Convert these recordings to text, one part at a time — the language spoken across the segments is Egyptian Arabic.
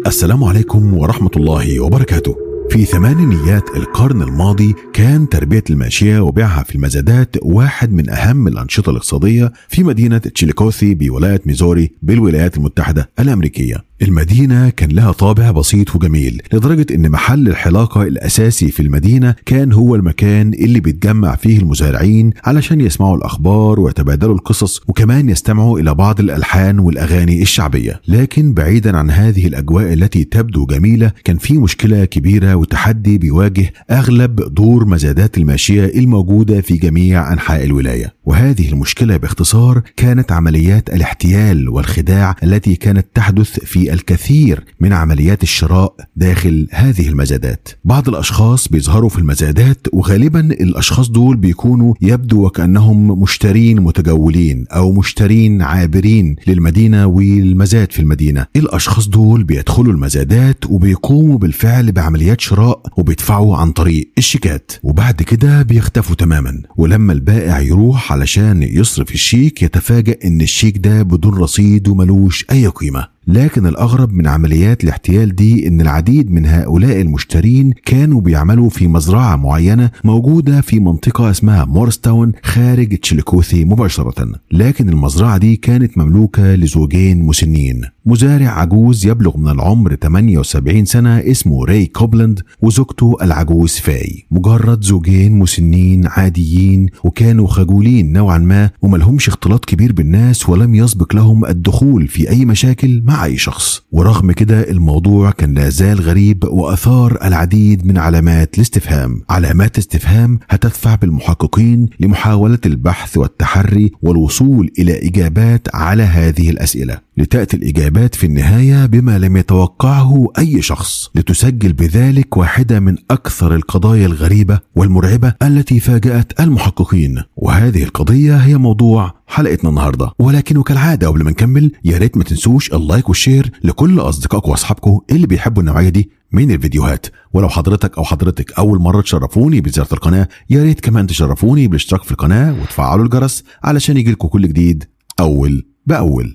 السلام عليكم ورحمة الله وبركاته في ثمانينيات القرن الماضي كان تربية الماشية وبيعها في المزادات واحد من أهم الأنشطة الاقتصادية في مدينة تشيليكوثي بولاية ميزوري بالولايات المتحدة الأمريكية المدينة كان لها طابع بسيط وجميل لدرجة إن محل الحلاقة الأساسي في المدينة كان هو المكان اللي بيتجمع فيه المزارعين علشان يسمعوا الأخبار ويتبادلوا القصص وكمان يستمعوا إلى بعض الألحان والأغاني الشعبية لكن بعيدا عن هذه الأجواء التي تبدو جميلة كان في مشكلة كبيرة وتحدي بيواجه أغلب دور مزادات الماشية الموجودة في جميع أنحاء الولاية وهذه المشكلة باختصار كانت عمليات الاحتيال والخداع التي كانت تحدث في الكثير من عمليات الشراء داخل هذه المزادات بعض الأشخاص بيظهروا في المزادات وغالبا الأشخاص دول بيكونوا يبدو وكأنهم مشترين متجولين أو مشترين عابرين للمدينة والمزاد في المدينة الأشخاص دول بيدخلوا المزادات وبيقوموا بالفعل بعمليات شراء وبيدفعوا عن طريق الشيكات وبعد كده بيختفوا تماما ولما البائع يروح علشان يصرف الشيك يتفاجأ ان الشيك ده بدون رصيد وملوش اي قيمة لكن الأغرب من عمليات الاحتيال دي إن العديد من هؤلاء المشترين كانوا بيعملوا في مزرعة معينة موجودة في منطقة اسمها مورستاون خارج تشيليكوثي مباشرة لكن المزرعة دي كانت مملوكة لزوجين مسنين مزارع عجوز يبلغ من العمر 78 سنة اسمه راي كوبلاند وزوجته العجوز فاي مجرد زوجين مسنين عاديين وكانوا خجولين نوعا ما وملهمش اختلاط كبير بالناس ولم يسبق لهم الدخول في أي مشاكل مع أي شخص ورغم كده الموضوع كان لازال غريب وأثار العديد من علامات الاستفهام علامات استفهام هتدفع بالمحققين لمحاولة البحث والتحري والوصول إلى إجابات على هذه الأسئلة لتأتي الإجابات في النهاية بما لم يتوقعه أي شخص لتسجل بذلك واحدة من أكثر القضايا الغريبة والمرعبة التي فاجأت المحققين وهذه القضية هي موضوع حلقتنا النهارده ولكن وكالعاده قبل ما نكمل يا ريت ما تنسوش اللايك والشير لكل اصدقائكم واصحابكم اللي بيحبوا النوعيه دي من الفيديوهات ولو حضرتك او حضرتك اول مره تشرفوني بزياره القناه يا ريت كمان تشرفوني بالاشتراك في القناه وتفعلوا الجرس علشان يجيلكم كل جديد اول باول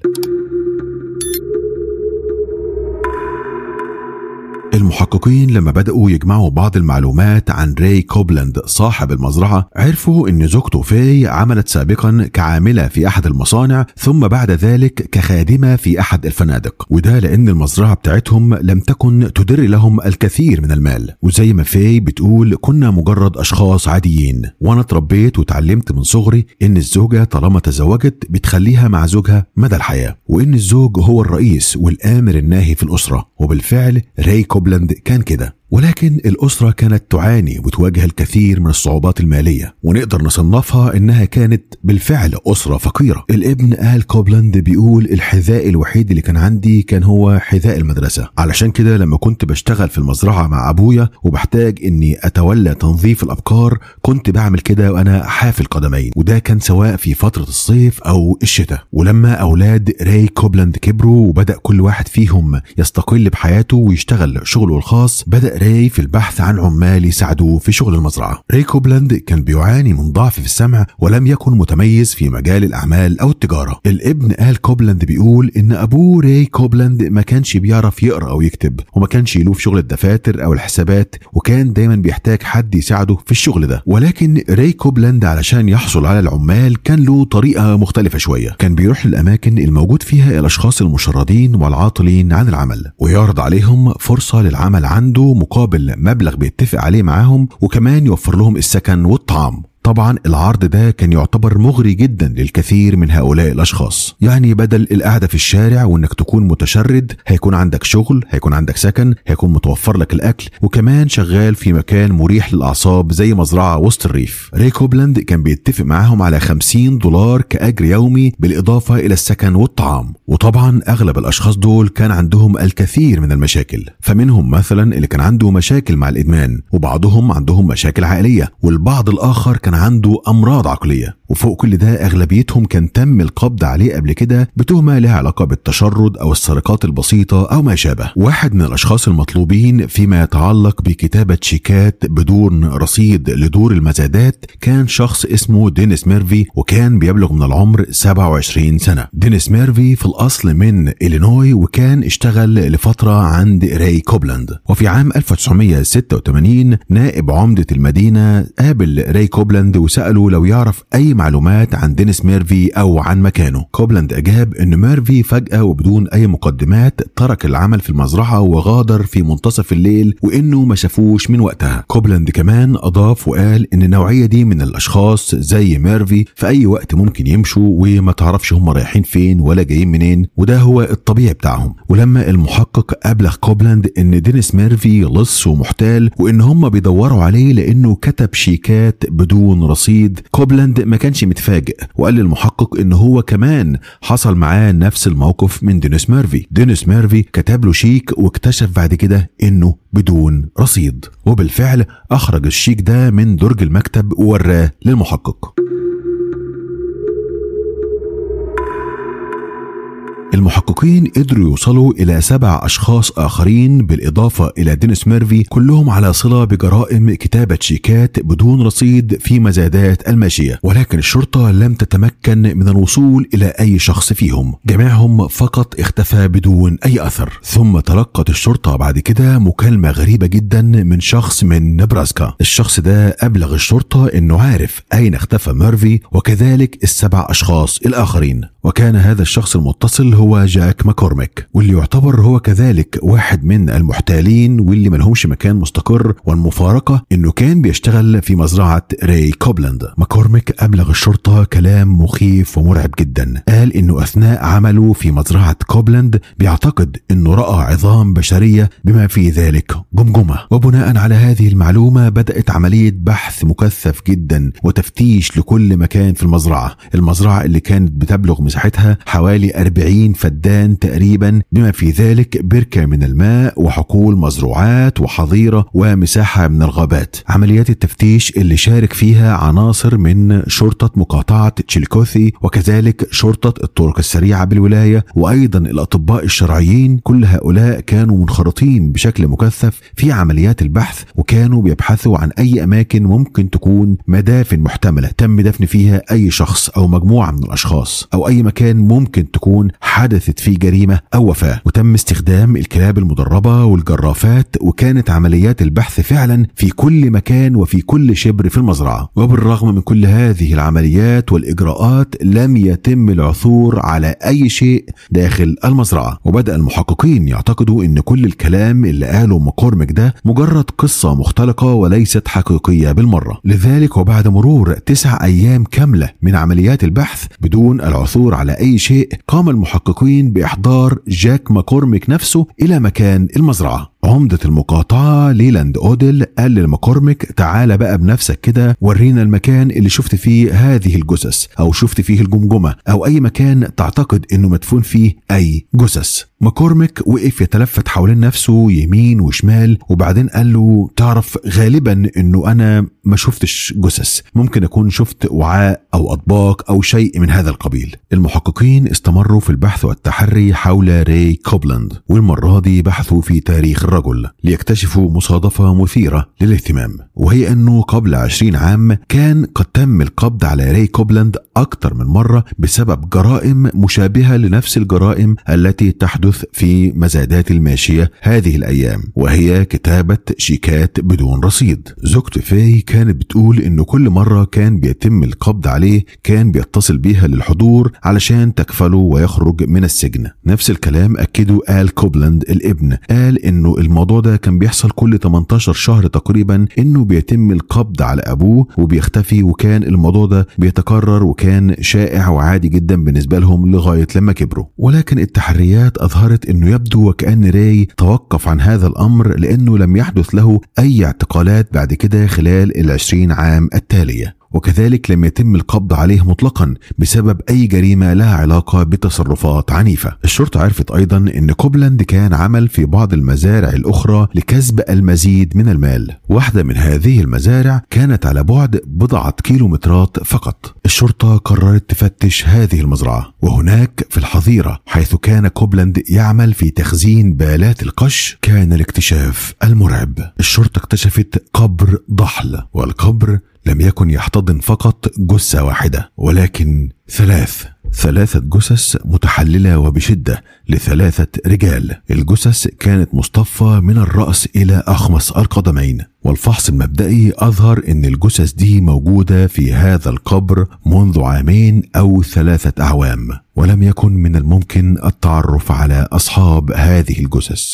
المحققين لما بدأوا يجمعوا بعض المعلومات عن راي كوبلاند صاحب المزرعة عرفوا ان زوجته في عملت سابقا كعاملة في احد المصانع ثم بعد ذلك كخادمة في احد الفنادق وده لان المزرعة بتاعتهم لم تكن تدر لهم الكثير من المال وزي ما في بتقول كنا مجرد اشخاص عاديين وانا اتربيت وتعلمت من صغري ان الزوجة طالما تزوجت بتخليها مع زوجها مدى الحياة وان الزوج هو الرئيس والامر الناهي في الاسرة وبالفعل راي كوبلاند كان كده ولكن الأسرة كانت تعاني وتواجه الكثير من الصعوبات المالية ونقدر نصنفها إنها كانت بالفعل أسرة فقيرة الابن آل كوبلاند بيقول الحذاء الوحيد اللي كان عندي كان هو حذاء المدرسة علشان كده لما كنت بشتغل في المزرعة مع أبويا وبحتاج إني أتولى تنظيف الأبقار كنت بعمل كده وأنا حافي القدمين وده كان سواء في فترة الصيف أو الشتاء ولما أولاد راي كوبلاند كبروا وبدأ كل واحد فيهم يستقل بحياته ويشتغل شغله الخاص بدأ راي في البحث عن عمال يساعدوه في شغل المزرعة راي كوبلاند كان بيعاني من ضعف في السمع ولم يكن متميز في مجال الأعمال أو التجارة الابن آل كوبلاند بيقول إن أبوه راي كوبلاند ما كانش بيعرف يقرأ أو يكتب وما كانش يلوه في شغل الدفاتر أو الحسابات وكان دايما بيحتاج حد يساعده في الشغل ده ولكن راي كوبلاند علشان يحصل على العمال كان له طريقة مختلفة شوية كان بيروح للأماكن الموجود فيها الأشخاص المشردين والعاطلين عن العمل ويعرض عليهم فرصة للعمل عنده مقابل مبلغ بيتفق عليه معاهم وكمان يوفر لهم السكن والطعام طبعا العرض ده كان يعتبر مغري جدا للكثير من هؤلاء الاشخاص يعني بدل القعده في الشارع وانك تكون متشرد هيكون عندك شغل هيكون عندك سكن هيكون متوفر لك الاكل وكمان شغال في مكان مريح للاعصاب زي مزرعه وسط الريف ري كوبلاند كان بيتفق معاهم على 50 دولار كاجر يومي بالاضافه الى السكن والطعام وطبعا اغلب الاشخاص دول كان عندهم الكثير من المشاكل فمنهم مثلا اللي كان عنده مشاكل مع الادمان وبعضهم عندهم مشاكل عائليه والبعض الاخر كان عنده امراض عقليه وفوق كل ده اغلبيتهم كان تم القبض عليه قبل كده بتهمه لها علاقه بالتشرد او السرقات البسيطه او ما شابه واحد من الاشخاص المطلوبين فيما يتعلق بكتابه شيكات بدون رصيد لدور المزادات كان شخص اسمه دينيس ميرفي وكان بيبلغ من العمر 27 سنه دينيس ميرفي في الاصل من إلينوي وكان اشتغل لفتره عند راي كوبلاند وفي عام 1986 نائب عمده المدينه قابل راي كوبلاند وساله لو يعرف اي معلومات عن دينيس ميرفي او عن مكانه كوبلاند اجاب ان ميرفي فجاه وبدون اي مقدمات ترك العمل في المزرعه وغادر في منتصف الليل وانه ما شافوش من وقتها كوبلاند كمان اضاف وقال ان النوعيه دي من الاشخاص زي ميرفي في اي وقت ممكن يمشوا وما تعرفش هم رايحين فين ولا جايين منين وده هو الطبيعي بتاعهم ولما المحقق ابلغ كوبلاند ان دينيس ميرفي لص ومحتال وان هم بيدوروا عليه لانه كتب شيكات بدون رصيد كوبلاند ما كانش متفاجئ وقال للمحقق ان هو كمان حصل معاه نفس الموقف من دينيس ميرفي دينيس ميرفي كتب له شيك واكتشف بعد كده انه بدون رصيد وبالفعل اخرج الشيك ده من درج المكتب ووراه للمحقق المحققين قدروا يوصلوا إلى سبع أشخاص آخرين بالإضافة إلى دينيس ميرفي كلهم على صلة بجرائم كتابة شيكات بدون رصيد في مزادات الماشية ولكن الشرطة لم تتمكن من الوصول إلى أي شخص فيهم جميعهم فقط اختفى بدون أي أثر ثم تلقت الشرطة بعد كده مكالمة غريبة جدا من شخص من نبراسكا الشخص ده أبلغ الشرطة أنه عارف أين اختفى ميرفي وكذلك السبع أشخاص الآخرين وكان هذا الشخص المتصل هو جاك ماكورميك واللي يعتبر هو كذلك واحد من المحتالين واللي ملهمش مكان مستقر والمفارقة انه كان بيشتغل في مزرعة راي كوبلاند ماكورميك ابلغ الشرطة كلام مخيف ومرعب جدا قال انه اثناء عمله في مزرعة كوبلاند بيعتقد انه رأى عظام بشرية بما في ذلك جمجمة وبناء على هذه المعلومة بدأت عملية بحث مكثف جدا وتفتيش لكل مكان في المزرعة المزرعة اللي كانت بتبلغ مساحتها حوالي 40 فدان تقريبا بما في ذلك بركة من الماء وحقول مزروعات وحظيرة ومساحة من الغابات عمليات التفتيش اللي شارك فيها عناصر من شرطة مقاطعة تشيلكوثي وكذلك شرطة الطرق السريعة بالولاية وأيضا الأطباء الشرعيين كل هؤلاء كانوا منخرطين بشكل مكثف في عمليات البحث وكانوا بيبحثوا عن أي أماكن ممكن تكون مدافن محتملة تم دفن فيها أي شخص أو مجموعة من الأشخاص أو أي مكان ممكن تكون حدثت فيه جريمة أو وفاة وتم استخدام الكلاب المدربة والجرافات وكانت عمليات البحث فعلا في كل مكان وفي كل شبر في المزرعة وبالرغم من كل هذه العمليات والإجراءات لم يتم العثور على أي شيء داخل المزرعة وبدأ المحققين يعتقدوا أن كل الكلام اللي قاله مكورمك ده مجرد قصة مختلقة وليست حقيقية بالمرة لذلك وبعد مرور تسع أيام كاملة من عمليات البحث بدون العثور على أي شيء قام المحققين بإحضار جاك ماكورميك نفسه إلى مكان المزرعة عمدة المقاطعة ليلاند أوديل قال لماكورميك تعالى بقى بنفسك كده ورينا المكان اللي شفت فيه هذه الجثث أو شفت فيه الجمجمة أو أي مكان تعتقد إنه مدفون فيه أي جثث ماكورميك وقف يتلفت حوالين نفسه يمين وشمال وبعدين قال له تعرف غالبا انه انا ما شفتش جثث ممكن اكون شفت وعاء او اطباق او شيء من هذا القبيل المحققين استمروا في البحث والتحري حول راي كوبلاند والمرة دي بحثوا في تاريخ الرجل ليكتشفوا مصادفة مثيرة للاهتمام وهي انه قبل عشرين عام كان قد تم القبض على راي كوبلاند اكثر من مرة بسبب جرائم مشابهة لنفس الجرائم التي تحدث في مزادات الماشية هذه الأيام وهي كتابة شيكات بدون رصيد زوجته فاي كانت بتقول إنه كل مرة كان بيتم القبض عليه كان بيتصل بيها للحضور علشان تكفله ويخرج من السجن نفس الكلام أكده آل كوبلاند الابن قال إنه الموضوع ده كان بيحصل كل 18 شهر تقريبا إنه بيتم القبض على أبوه وبيختفي وكان الموضوع ده بيتكرر وكان شائع وعادي جدا بالنسبة لهم لغاية لما كبروا ولكن التحريات أظهرت أنه يبدو وكأن راي توقف عن هذا الأمر لأنه لم يحدث له أي اعتقالات بعد كده خلال العشرين عام التالية وكذلك لم يتم القبض عليه مطلقا بسبب أي جريمة لها علاقة بتصرفات عنيفة الشرطة عرفت أيضا أن كوبلاند كان عمل في بعض المزارع الأخرى لكسب المزيد من المال واحدة من هذه المزارع كانت على بعد بضعة كيلومترات فقط الشرطة قررت تفتش هذه المزرعة وهناك في الحظيرة حيث كان كوبلاند يعمل في تخزين بالات القش كان الاكتشاف المرعب الشرطة اكتشفت قبر ضحل والقبر لم يكن يحتضن فقط جثة واحدة ولكن ثلاث ثلاثة جثث متحللة وبشدة لثلاثة رجال الجثث كانت مصطفى من الرأس إلى أخمص القدمين والفحص المبدئي أظهر أن الجثث دي موجودة في هذا القبر منذ عامين أو ثلاثة أعوام ولم يكن من الممكن التعرف على أصحاب هذه الجثث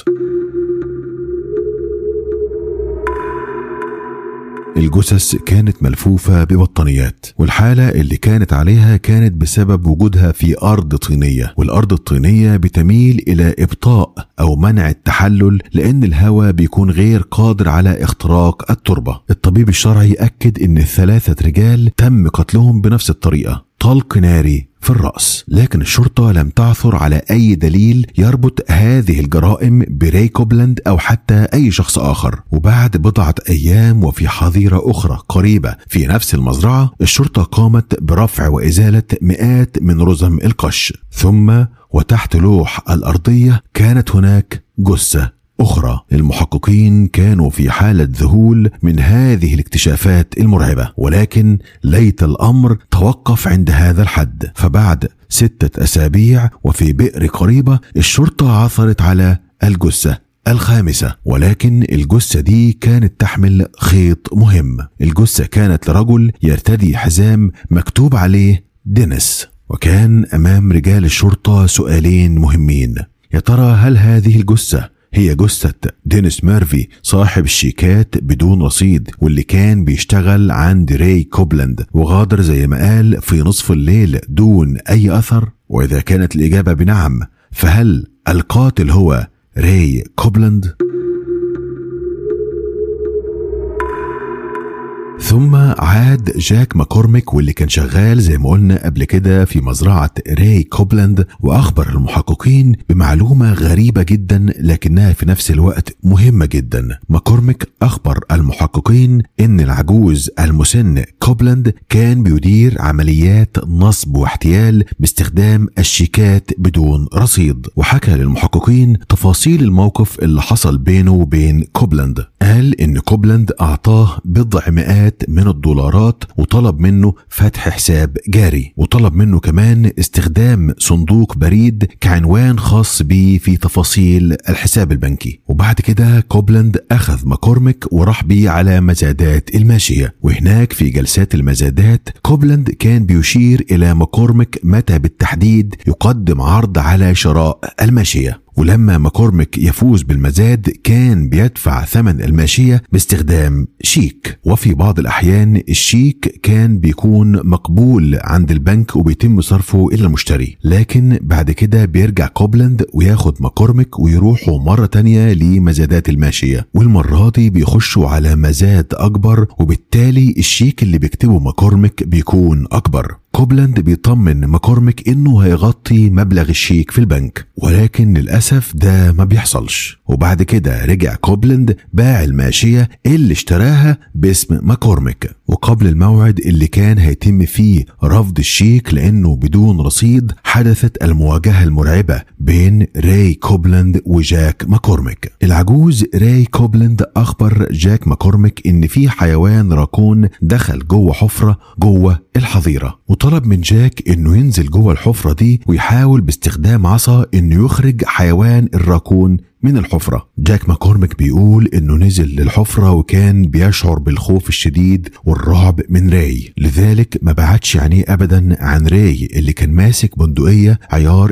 الجثث كانت ملفوفة ببطانيات والحالة اللي كانت عليها كانت بسبب وجودها في أرض طينية والأرض الطينية بتميل إلى إبطاء أو منع التحلل لأن الهواء بيكون غير قادر على اختراق التربة الطبيب الشرعي أكد أن الثلاثة رجال تم قتلهم بنفس الطريقة طلق ناري في الرأس لكن الشرطة لم تعثر على أي دليل يربط هذه الجرائم بري كوبلاند أو حتى أي شخص آخر وبعد بضعة أيام وفي حظيرة أخرى قريبة في نفس المزرعة الشرطة قامت برفع وإزالة مئات من رزم القش ثم وتحت لوح الأرضية كانت هناك جثة أخرى المحققين كانوا في حالة ذهول من هذه الاكتشافات المرعبة ولكن ليت الأمر توقف عند هذا الحد فبعد ستة أسابيع وفي بئر قريبة الشرطة عثرت على الجثة الخامسة ولكن الجثة دي كانت تحمل خيط مهم الجثة كانت لرجل يرتدي حزام مكتوب عليه دينيس وكان أمام رجال الشرطة سؤالين مهمين يا ترى هل هذه الجثة هي جثة دينيس ميرفي صاحب الشيكات بدون رصيد واللي كان بيشتغل عند راي كوبلاند وغادر زي ما قال في نصف الليل دون أي أثر وإذا كانت الإجابة بنعم فهل القاتل هو راي كوبلاند؟ ثم عاد جاك ماكورميك واللي كان شغال زي ما قلنا قبل كده في مزرعة راي كوبلاند وأخبر المحققين بمعلومة غريبة جدا لكنها في نفس الوقت مهمة جدا ماكورميك أخبر المحققين إن العجوز المسن كوبلاند كان بيدير عمليات نصب واحتيال باستخدام الشيكات بدون رصيد وحكى للمحققين تفاصيل الموقف اللي حصل بينه وبين كوبلاند قال إن كوبلاند أعطاه بضع مئات من الدولارات وطلب منه فتح حساب جاري وطلب منه كمان استخدام صندوق بريد كعنوان خاص بيه في تفاصيل الحساب البنكي وبعد كده كوبلاند أخذ ماكورميك وراح بيه على مزادات الماشية وهناك في جلسات المزادات كوبلاند كان بيشير إلى ماكورميك متى بالتحديد يقدم عرض على شراء الماشية ولما ماكورميك يفوز بالمزاد كان بيدفع ثمن الماشية باستخدام شيك وفي بعض الأحيان الشيك كان بيكون مقبول عند البنك وبيتم صرفه إلى المشتري لكن بعد كده بيرجع كوبلاند وياخد ماكورميك ويروحوا مرة تانية لمزادات الماشية والمرة دي بيخشوا على مزاد أكبر وبالتالي الشيك اللي بيكتبه ماكورميك بيكون أكبر كوبلاند بيطمن ماكورميك انه هيغطي مبلغ الشيك في البنك ولكن للاسف ده ما بيحصلش وبعد كده رجع كوبلاند باع الماشيه اللي اشتراها باسم ماكورميك وقبل الموعد اللي كان هيتم فيه رفض الشيك لانه بدون رصيد حدثت المواجهه المرعبه بين راي كوبلاند وجاك ماكورميك العجوز راي كوبلاند اخبر جاك ماكورميك ان في حيوان راكون دخل جوه حفره جوه الحظيره وطلب من جاك انه ينزل جوه الحفره دي ويحاول باستخدام عصا انه يخرج حيوان الراكون من الحفرة جاك ماكورميك بيقول انه نزل للحفرة وكان بيشعر بالخوف الشديد والرعب من راي لذلك ما بعدش عينيه ابدا عن راي اللي كان ماسك بندقية عيار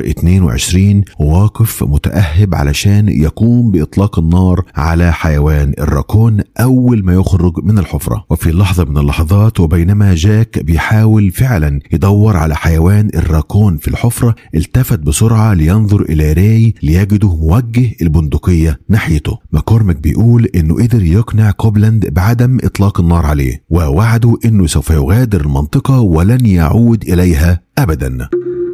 22 وواقف متأهب علشان يقوم بإطلاق النار على حيوان الراكون أول ما يخرج من الحفرة وفي لحظة من اللحظات وبينما جاك بيحاول فعلا يدور على حيوان الراكون في الحفرة التفت بسرعة لينظر إلى راي ليجده موجه البندقية بندقية ناحيته ماكورميك بيقول انه قدر يقنع كوبلاند بعدم اطلاق النار عليه ووعده انه سوف يغادر المنطقة ولن يعود اليها ابدا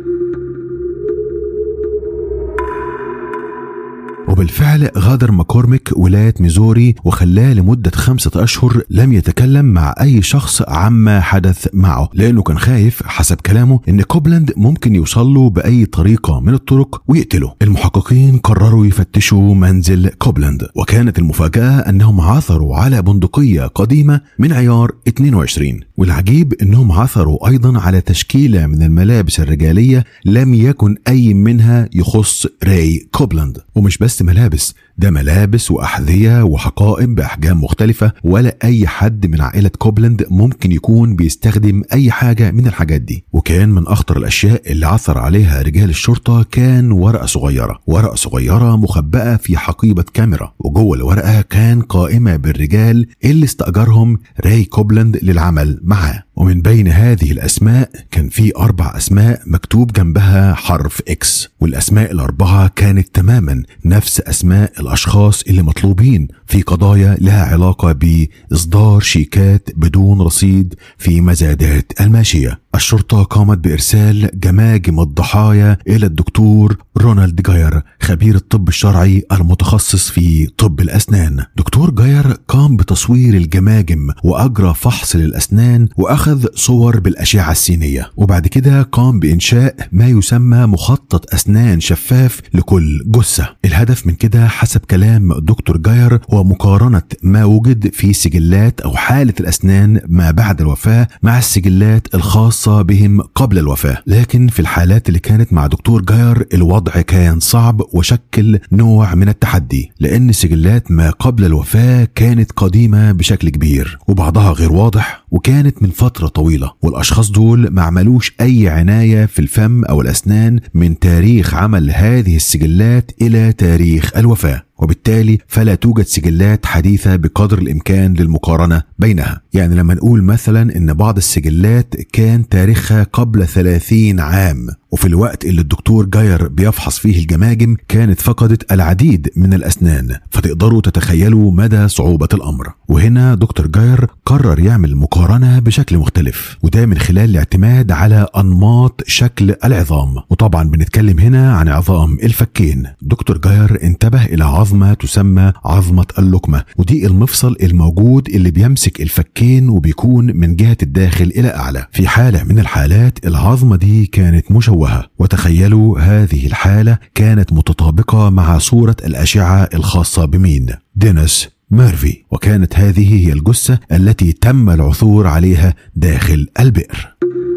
وبالفعل غادر ماكورميك ولاية ميزوري وخلاه لمدة خمسة أشهر لم يتكلم مع أي شخص عما حدث معه لأنه كان خايف حسب كلامه إن كوبلاند ممكن يوصل له بأي طريقة من الطرق ويقتله المحققين قرروا يفتشوا منزل كوبلاند وكانت المفاجأة أنهم عثروا على بندقية قديمة من عيار 22 والعجيب أنهم عثروا أيضا على تشكيلة من الملابس الرجالية لم يكن أي منها يخص راي كوبلاند ومش بس ملابس ده ملابس وأحذية وحقائب بأحجام مختلفة ولا أي حد من عائلة كوبلاند ممكن يكون بيستخدم أي حاجة من الحاجات دي وكان من أخطر الأشياء اللي عثر عليها رجال الشرطة كان ورقة صغيرة ورقة صغيرة مخبأة في حقيبة كاميرا وجوه الورقة كان قائمة بالرجال اللي استأجرهم راي كوبلاند للعمل معاه ومن بين هذه الأسماء كان في أربع أسماء مكتوب جنبها حرف إكس والأسماء الأربعة كانت تماما نفس أسماء الأشخاص اللي مطلوبين في قضايا لها علاقة بإصدار شيكات بدون رصيد في مزادات الماشية الشرطة قامت بإرسال جماجم الضحايا إلى الدكتور رونالد جاير خبير الطب الشرعي المتخصص في طب الأسنان دكتور جاير قام بتصوير الجماجم وأجرى فحص للأسنان وأخذ صور بالأشعة السينية وبعد كده قام بإنشاء ما يسمى مخطط أسنان شفاف لكل جثة الهدف من كده حسب كلام دكتور جاير هو مقارنة ما وجد في سجلات أو حالة الأسنان ما بعد الوفاة مع السجلات الخاصة بهم قبل الوفاة لكن في الحالات اللي كانت مع دكتور جاير الوضع كان صعب وشكل نوع من التحدي لأن سجلات ما قبل الوفاة كانت قديمة بشكل كبير وبعضها غير واضح وكانت من فترة طويلة والأشخاص دول ما عملوش أي عناية في الفم أو الأسنان من تاريخ عمل هذه السجلات إلى تاريخ الوفاة وبالتالي فلا توجد سجلات حديثة بقدر الإمكان للمقارنة بينها يعني لما نقول مثلا إن بعض السجلات كان تاريخها قبل 30 عام وفي الوقت اللي الدكتور جاير بيفحص فيه الجماجم كانت فقدت العديد من الأسنان فتقدروا تتخيلوا مدى صعوبة الأمر وهنا دكتور جاير قرر يعمل مقارنة بشكل مختلف وده من خلال الاعتماد على أنماط شكل العظام وطبعا بنتكلم هنا عن عظام الفكين دكتور جاير انتبه إلى عظمة تسمى عظمة اللقمة ودي المفصل الموجود اللي بيمسك الفكين وبيكون من جهة الداخل إلى أعلى في حالة من الحالات العظمة دي كانت مشوهة وتخيلوا هذه الحالة كانت متطابقة مع صورة الأشعة الخاصة بمين دينيس ميرفي وكانت هذه هي الجثة التي تم العثور عليها داخل البئر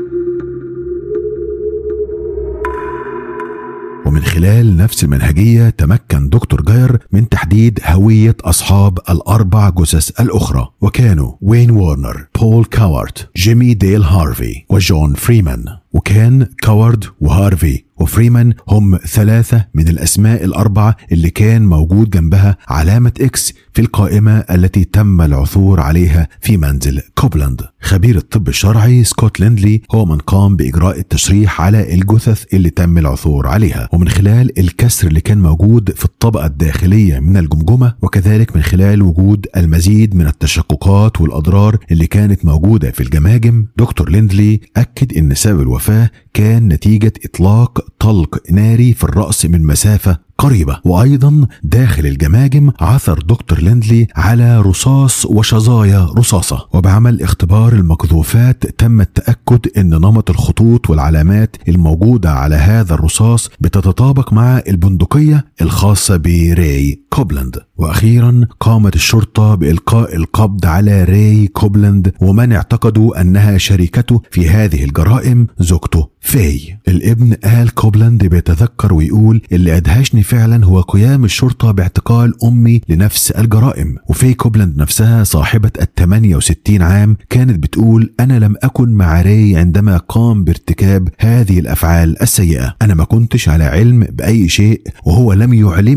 ومن خلال نفس المنهجية تمكن دكتور جاير من تحديد هوية أصحاب الأربع جثث الأخرى وكانوا وين وورنر بول كاوارت جيمي ديل هارفي وجون فريمان وكان كاوارد وهارفي وفريمان هم ثلاثة من الأسماء الأربعة اللي كان موجود جنبها علامة إكس في القائمة التي تم العثور عليها في منزل كوبلاند خبير الطب الشرعي سكوت ليندلي هو من قام بإجراء التشريح على الجثث اللي تم العثور عليها ومن خلال الكسر اللي كان موجود في الطبقة الداخلية من الجمجمة وكذلك من خلال وجود المزيد من التشققات والأضرار اللي كانت موجودة في الجماجم دكتور ليندلي أكد أن سبب الوفاة كان نتيجة إطلاق طلق ناري في الرأس من مسافة قريبة وأيضا داخل الجماجم عثر دكتور ليندلي على رصاص وشظايا رصاصة وبعمل اختبار المقذوفات تم التأكد أن نمط الخطوط والعلامات الموجودة على هذا الرصاص بتتطابق مع البندقية الخاصة بري كوبلاند وأخيرا قامت الشرطة بإلقاء القبض على راي كوبلاند ومن اعتقدوا أنها شريكته في هذه الجرائم زوجته فاي الابن آل كوبلاند بيتذكر ويقول اللي أدهشني فعلا هو قيام الشرطة باعتقال أمي لنفس الجرائم وفي كوبلاند نفسها صاحبة ال 68 عام كانت بتقول أنا لم أكن مع راي عندما قام بارتكاب هذه الأفعال السيئة أنا ما كنتش على علم بأي شيء وهو لم يعلمني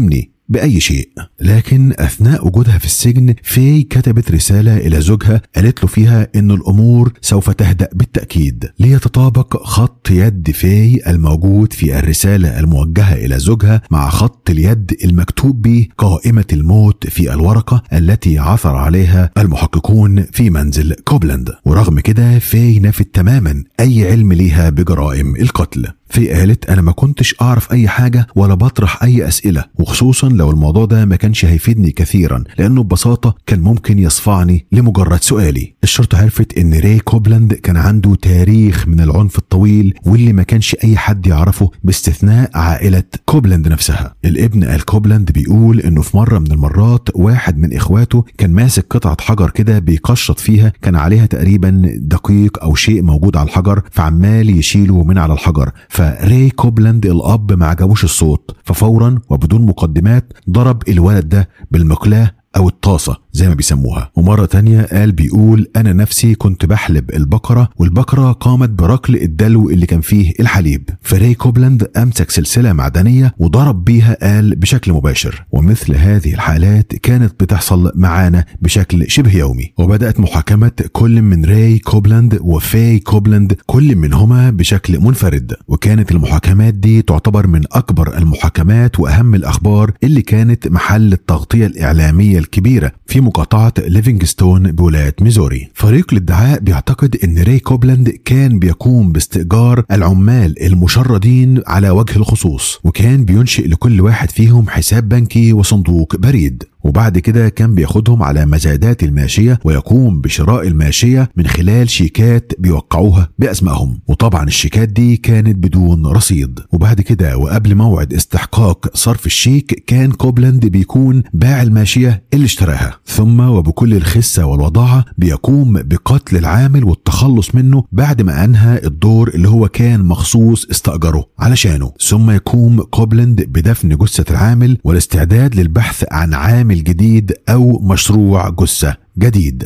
بأي شيء لكن أثناء وجودها في السجن في كتبت رسالة إلى زوجها قالت له فيها إن الأمور سوف تهدأ بالتأكيد ليتطابق خط يد في الموجود في الرسالة الموجهة إلى زوجها مع خط اليد المكتوب به قائمة الموت في الورقة التي عثر عليها المحققون في منزل كوبلاند ورغم كده في نفت تماما أي علم ليها بجرائم القتل في قالت انا ما كنتش اعرف اي حاجه ولا بطرح اي اسئله وخصوصا لو الموضوع ده ما كانش هيفيدني كثيرا لانه ببساطه كان ممكن يصفعني لمجرد سؤالي الشرطه عرفت ان ري كوبلاند كان عنده تاريخ من العنف الطويل واللي ما كانش اي حد يعرفه باستثناء عائله كوبلاند نفسها الابن ال كوبلاند بيقول انه في مره من المرات واحد من اخواته كان ماسك قطعه حجر كده بيقشط فيها كان عليها تقريبا دقيق او شيء موجود على الحجر فعمال يشيله من على الحجر فري كوبلاند الاب ما عجبوش الصوت ففورا وبدون مقدمات ضرب الولد ده بالمقلاه أو الطاسة زي ما بيسموها ومرة تانية قال بيقول أنا نفسي كنت بحلب البقرة والبقرة قامت بركل الدلو اللي كان فيه الحليب فري كوبلاند أمسك سلسلة معدنية وضرب بيها قال بشكل مباشر ومثل هذه الحالات كانت بتحصل معانا بشكل شبه يومي وبدأت محاكمة كل من راي كوبلاند وفاي كوبلاند كل منهما بشكل منفرد وكانت المحاكمات دي تعتبر من أكبر المحاكمات وأهم الأخبار اللي كانت محل التغطية الإعلامية الكبيرة في مقاطعة ليفينغستون بولاية ميزوري فريق الادعاء بيعتقد ان ري كوبلاند كان بيقوم باستئجار العمال المشردين على وجه الخصوص وكان بينشئ لكل واحد فيهم حساب بنكي وصندوق بريد وبعد كده كان بياخدهم على مزادات الماشية ويقوم بشراء الماشية من خلال شيكات بيوقعوها بأسمائهم وطبعا الشيكات دي كانت بدون رصيد وبعد كده وقبل موعد استحقاق صرف الشيك كان كوبلاند بيكون باع الماشية اللي اشتراها ثم وبكل الخسة والوضاعة بيقوم بقتل العامل والتخلص منه بعد ما أنهى الدور اللي هو كان مخصوص استأجره علشانه ثم يقوم كوبلاند بدفن جثة العامل والاستعداد للبحث عن عامل جديد أو مشروع جثة جديد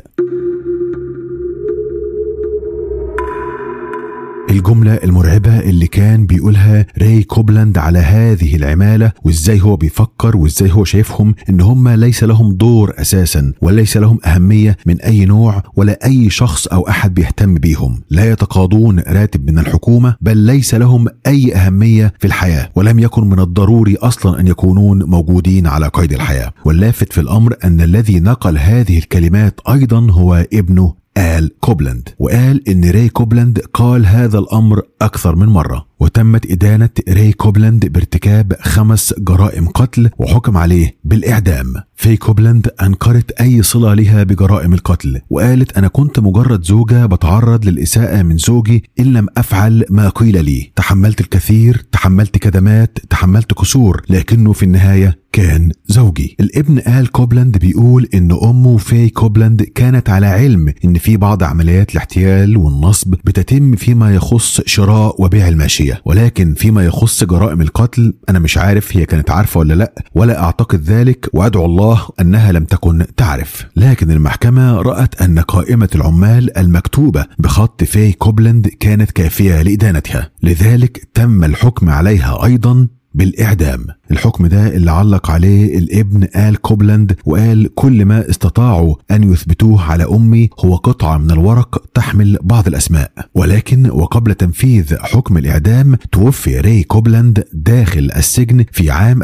الجملة المرعبة اللي كان بيقولها راي كوبلاند على هذه العمالة وازاي هو بيفكر وازاي هو شايفهم ان هم ليس لهم دور اساسا وليس لهم اهمية من اي نوع ولا اي شخص او احد بيهتم بيهم لا يتقاضون راتب من الحكومة بل ليس لهم اي اهمية في الحياة ولم يكن من الضروري اصلا ان يكونون موجودين على قيد الحياة واللافت في الامر ان الذي نقل هذه الكلمات ايضا هو ابنه آل كوبلاند وقال إن راي كوبلاند قال هذا الأمر أكثر من مرة وتمت إدانة راي كوبلاند بارتكاب خمس جرائم قتل وحكم عليه بالإعدام في كوبلاند أنكرت أي صلة لها بجرائم القتل وقالت أنا كنت مجرد زوجة بتعرض للإساءة من زوجي إن لم أفعل ما قيل لي تحملت الكثير تحملت كدمات تحملت كسور لكنه في النهاية كان زوجي الابن آل كوبلاند بيقول إن أمه في كوبلاند كانت على علم إن في بعض عمليات الاحتيال والنصب بتتم فيما يخص شراء وبيع الماشية ولكن فيما يخص جرائم القتل أنا مش عارف هي كانت عارفة ولا لأ ولا أعتقد ذلك وأدعو الله أنها لم تكن تعرف لكن المحكمة رأت أن قائمة العمال المكتوبة بخط في كوبلاند كانت كافية لإدانتها لذلك تم الحكم عليها أيضا بالإعدام الحكم ده اللي علق عليه الابن آل كوبلاند وقال كل ما استطاعوا أن يثبتوه على أمي هو قطعة من الورق تحمل بعض الأسماء ولكن وقبل تنفيذ حكم الإعدام توفي ري كوبلاند داخل السجن في عام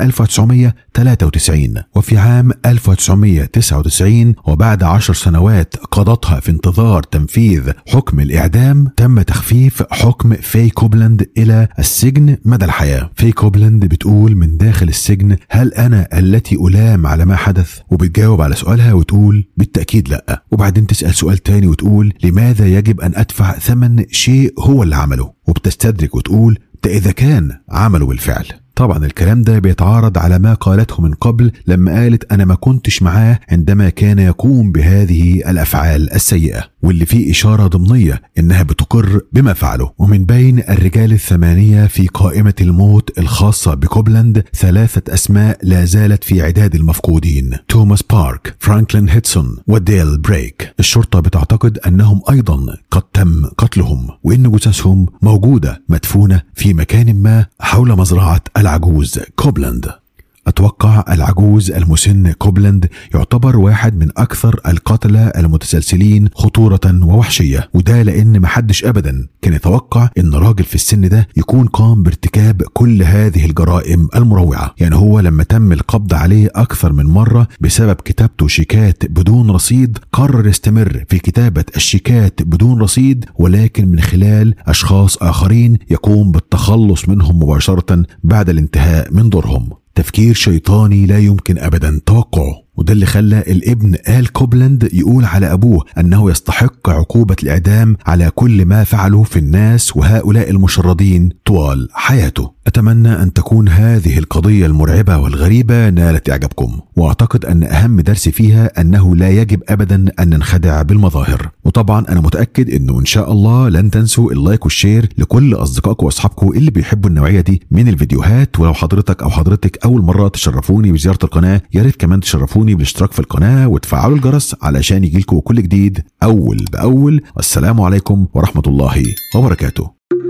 1993 وفي عام 1999 وبعد عشر سنوات قضتها في انتظار تنفيذ حكم الإعدام تم تخفيف حكم في كوبلاند إلى السجن مدى الحياة في كوبلاند بتقول من داخل السجن هل أنا التي ألام على ما حدث وبتجاوب على سؤالها وتقول بالتأكيد لأ وبعدين تسأل سؤال تاني وتقول لماذا يجب أن أدفع ثمن شيء هو اللي عمله وبتستدرك وتقول ده إذا كان عمله بالفعل طبعا الكلام ده بيتعارض على ما قالته من قبل لما قالت انا ما كنتش معاه عندما كان يقوم بهذه الافعال السيئه واللي فيه اشاره ضمنيه انها بتقر بما فعله ومن بين الرجال الثمانيه في قائمه الموت الخاصه بكوبلاند ثلاثه اسماء لا زالت في عداد المفقودين توماس بارك فرانكلين هيتسون وديل بريك الشرطه بتعتقد انهم ايضا قد تم قتلهم وان جثثهم موجوده مدفونه في مكان ما حول مزرعه العجوز كوبلاند أتوقع العجوز المسن كوبلاند يعتبر واحد من أكثر القتلة المتسلسلين خطورة ووحشية وده لأن محدش أبدا كان يتوقع إن راجل في السن ده يكون قام بارتكاب كل هذه الجرائم المروعة يعني هو لما تم القبض عليه أكثر من مرة بسبب كتابته شيكات بدون رصيد قرر يستمر في كتابة الشيكات بدون رصيد ولكن من خلال أشخاص آخرين يقوم بالتخلص منهم مباشرة بعد الانتهاء من دورهم تفكير شيطاني لا يمكن ابدا توقعه وده اللي خلى الابن آل كوبلاند يقول على أبوه أنه يستحق عقوبة الإعدام على كل ما فعله في الناس وهؤلاء المشردين طوال حياته أتمنى أن تكون هذه القضية المرعبة والغريبة نالت إعجابكم وأعتقد أن أهم درس فيها أنه لا يجب أبدا أن ننخدع بالمظاهر وطبعا أنا متأكد أنه إن شاء الله لن تنسوا اللايك والشير لكل أصدقائكم وأصحابكم اللي بيحبوا النوعية دي من الفيديوهات ولو حضرتك أو حضرتك أول مرة تشرفوني بزيارة القناة يا ريت كمان تشرفوني بالاشتراك في القناة وتفعلوا الجرس علشان يجيلكم كل جديد أول بأول والسلام عليكم ورحمة الله وبركاته